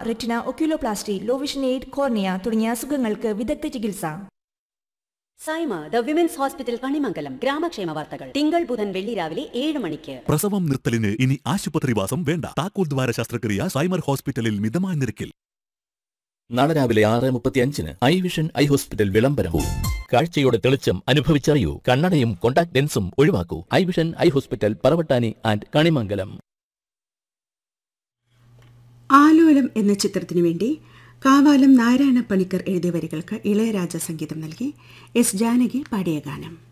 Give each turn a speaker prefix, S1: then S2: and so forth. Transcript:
S1: retina oculoplasty low vision aid cornea തുടങ്ങിയ അസുഖങ്ങൾക്ക് വിദഗ്ധ ചികിത്സ
S2: Saima the women's hospital Kanimangalam ഗ്രാമക്ഷേമ വാർത്തകൾ തിങ്കൾ ബുധൻ വെള്ളി രാവിലെ ഏഴ് മണിക്ക്
S3: പ്രസവം നിർത്തലിന് ഇനി ആശുപത്രിവാസം വേണ്ട താക്കോൽ ദ്വാര ശസ്ത്രക്രിയ സൈമർ ഹോസ്പിറ്റലിൽ മിതമായ നിരക്കിൽ
S4: നാളെ രാവിലെ ആറ് മുപ്പത്തി അഞ്ചിന് ഐ വിഷൻ ഐ ഹോസ്പിറ്റൽ വിളംബരവും കാഴ്ചയുടെ തെളിച്ചം അനുഭവിച്ചറിയൂ കണ്ണടയും കോണ്ടാക്ട് ലെൻസും ഒഴിവാക്കൂ eye vision eye hospital Paravattani and Kanimangalam
S5: Alolam എന്ന ചിത്രത്തിനു വേണ്ടി കാവാലം നാരായണ പണിക്കർ എഴുതിയ വരികൾക്ക് ഇളയരാജ സംഗീതം നൽകി എസ് ജാനകി പാടിയ ഗാനം